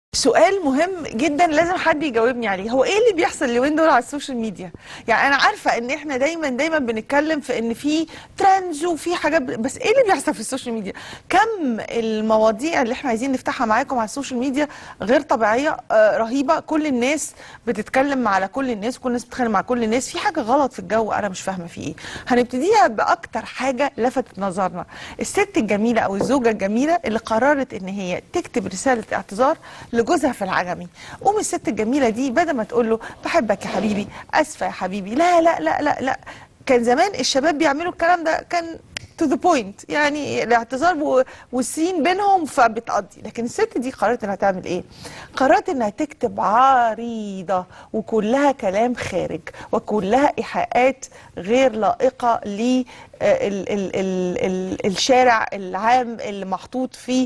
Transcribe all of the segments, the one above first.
سؤال مهم جدا لازم حد يجاوبني عليه هو ايه اللي بيحصل اليومين دول على السوشيال ميديا يعني انا عارفه ان احنا دايما دايما بنتكلم في ان في ترندز وفي حاجات ب- بس ايه اللي بيحصل في السوشيال ميديا كم المواضيع اللي احنا عايزين نفتحها معاكم على السوشيال ميديا غير طبيعيه آه رهيبه كل الناس بتتكلم على كل الناس كل الناس بتتكلم مع كل الناس في حاجه غلط في الجو انا مش فاهمه في ايه هنبتديها باكتر حاجه لفتت نظرنا الست الجميله او الزوجه الجميله اللي قررت ان هي تكتب رساله اعتذار لجوزها في العجمي قوم الست الجميله دي بدل ما تقول له بحبك يا حبيبي اسفه يا حبيبي لا لا لا لا لا كان زمان الشباب بيعملوا الكلام ده كان تو ذا بوينت يعني الاعتذار و- والسين بينهم فبتقضي لكن الست دي قررت انها تعمل ايه قررت انها تكتب عريضه وكلها كلام خارج وكلها ايحاءات غير لائقه ل ال ال ال ال الشارع العام اللي محطوط فيه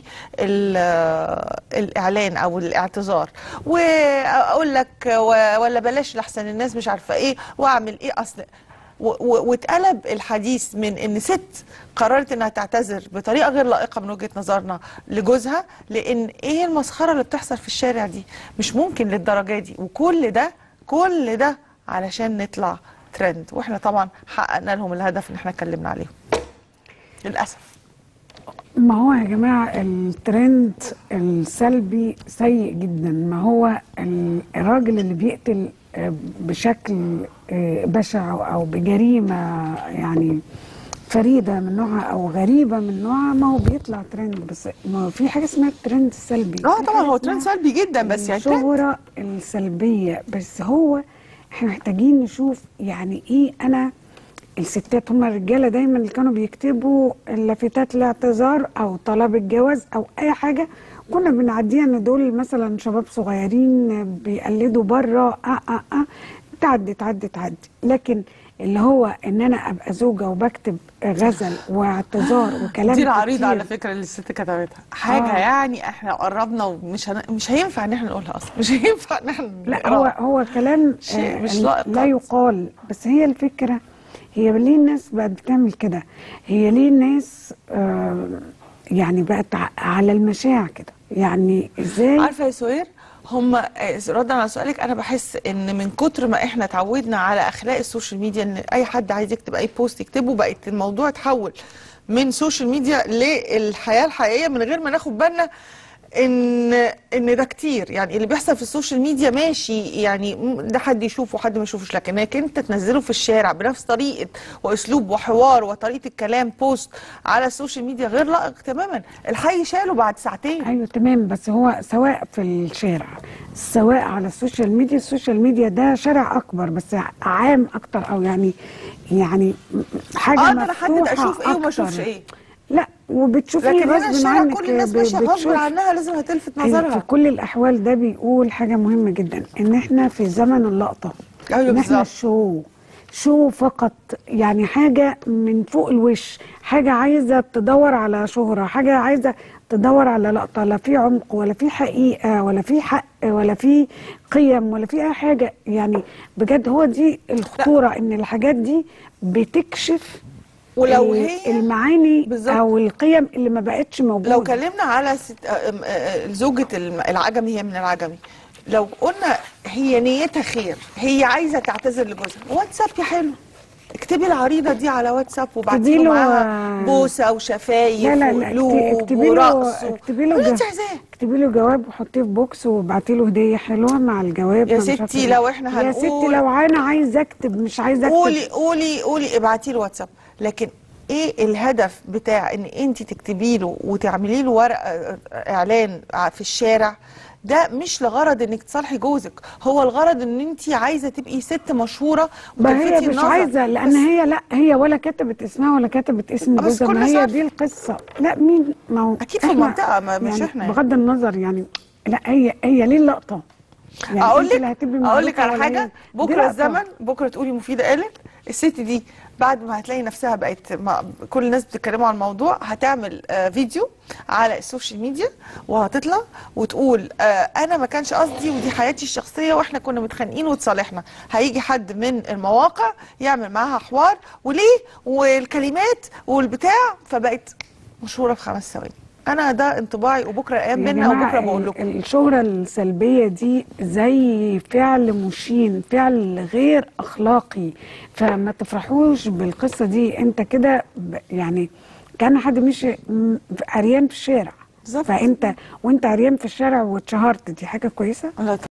ال- الاعلان او الاعتذار واقول لك و- ولا بلاش لحسن الناس مش عارفه ايه واعمل ايه اصل و- و- واتقلب الحديث من ان ست قررت انها تعتذر بطريقه غير لائقه من وجهه نظرنا لجوزها لان ايه المسخره اللي بتحصل في الشارع دي مش ممكن للدرجه دي وكل ده كل ده علشان نطلع ترند واحنا طبعا حققنا لهم الهدف اللي احنا اتكلمنا عليه للاسف ما هو يا جماعة الترند السلبي سيء جدا ما هو ال- الراجل اللي بيقتل آه، بشكل آه، بشع أو بجريمة يعني فريدة من نوعها أو غريبة من نوعها ما هو بيطلع ترند بس ما هو في حاجة اسمها الترند السلبي اه في طبعا حاجة هو اسمها ترند سلبي جدا بس يعني ترند الشهرة السلبية بس هو احنا محتاجين نشوف يعني ايه انا الستات هم الرجاله دايما اللي كانوا بيكتبوا لافتات الاعتذار او طلب الجواز او اي حاجه كنا بنعديها ان دول مثلا شباب صغيرين بيقلدوا بره اه اه اه تعدي تعدي تعدي لكن اللي هو ان انا ابقى زوجه وبكتب غزل واعتذار وكلام دي العريضه كتير. على فكره اللي الست كتبتها حاجه آه. يعني احنا قربنا ومش هن... مش هينفع ان احنا نقولها اصلا مش هينفع ان احنا لا هو نقراها. هو كلام شيء آه، مش لائق لا خالص. يقال بس هي الفكره هي ليه الناس بقت بتعمل كده هي ليه الناس آه يعني بقت ع- على المشاع كده يعني ازاي عارفه يا سهير هم ردا على سؤالك انا بحس ان من كتر ما احنا اتعودنا على اخلاق السوشيال ميديا ان اي حد عايز يكتب اي بوست يكتبه بقت الموضوع اتحول من سوشيال ميديا للحياه الحقيقيه من غير ما ناخد بالنا ان ان ده كتير يعني اللي بيحصل في السوشيال ميديا ماشي يعني م- ده حد يشوفه وحد ما يشوفوش لكن انك انت تنزله في الشارع بنفس طريقه واسلوب وحوار وطريقه الكلام بوست على السوشيال ميديا غير لائق تماما الحي شاله بعد ساعتين ايوه تمام بس هو سواء في الشارع سواء على السوشيال ميديا السوشيال ميديا ده شارع اكبر بس عام اكتر او يعني يعني حاجه اقدر احدد مفتوحة اشوف ايه وما أكتر. اشوفش ايه لا وبتشوفيه لكن هنا غصب الشارع عنك كل الناس ب- ماشيه غصب بتشوف- عنها لازم هتلفت أيوة، في نظرها كل الاحوال ده بيقول حاجه مهمه جدا ان احنا في زمن اللقطه أيوة ان احنا بالظبط. شو شو فقط يعني حاجه من فوق الوش حاجه عايزه تدور على شهره حاجه عايزه تدور على لقطه لا في عمق ولا في حقيقه ولا في حق ولا في قيم ولا في اي حاجه يعني بجد هو دي الخطوره ان الحاجات دي بتكشف ولو ال- هي المعاني بالظبط. او القيم اللي ما بقتش موجوده لو كلمنا على ست... آه، آه، آه، زوجة الم- العجمي هي من العجمي لو قلنا هي نيتها خير هي عايزة تعتذر لجوزها واتساب يا حلو اكتبي العريضة دي على واتساب وبعتي اكتبي له له، معاها آه، بوسة وشفايف لا لا لا وقلوب اكت- اكتبي ورقص له و- اكتبي له اللي انت جو- عايزاه اكتبي له جواب وحطيه في بوكس وابعتي له هديه حلوه مع الجواب يا مش عارفة ستي إيه. لو إحنا يا ستي هنقول- لو انا عايزه اكتب مش عايزه اكتب قولي قولي قولي ابعتي له واتساب لكن ايه الهدف بتاع ان انت تكتبي له وتعملي له ورقه اعلان في الشارع ده مش لغرض انك تصالحي جوزك هو الغرض ان انت عايزه تبقي ست مشهوره ما هي وتلفتي مش النظر. عايزه لان بس هي لا هي ولا كتبت اسمها ولا كتبت اسم آه، بس جوزها كل ما الناس هي عارفة. دي القصه لا مين ما هو أكيد في إحنا- المنطقة، ما- مش يعني إحنا يعني. بغض النظر يعني لا هي هي ليه اللقطه يعني اقول أنت اللي لك هتبقي اقول لك مبروكة على ولا حاجه هي؟ دي بكره لقطة. الزمن بكره تقولي مفيده قالت الست دي بعد ما هتلاقي نفسها بقت ما كل الناس بتتكلموا عن الموضوع هتعمل آه فيديو على السوشيال ميديا وهتطلع وتقول آه انا ما كانش قصدي ودي حياتي الشخصيه واحنا كنا متخانقين وتصالحنا هيجي حد من المواقع يعمل معاها حوار وليه والكلمات والبتاع فبقت مشهوره في خمس ثواني انا ده انطباعي وبكره ايام يا منا جماعة وبكره بقول ال- لكم الشهرة السلبية دي زي فعل مشين فعل غير أخلاقي فما تفرحوش بالقصة دي انت كده ب- يعني كان حد مش م- عريان في الشارع بالظبط. فانت وانت عريان في الشارع واتشهرت دي حاجة كويسة لا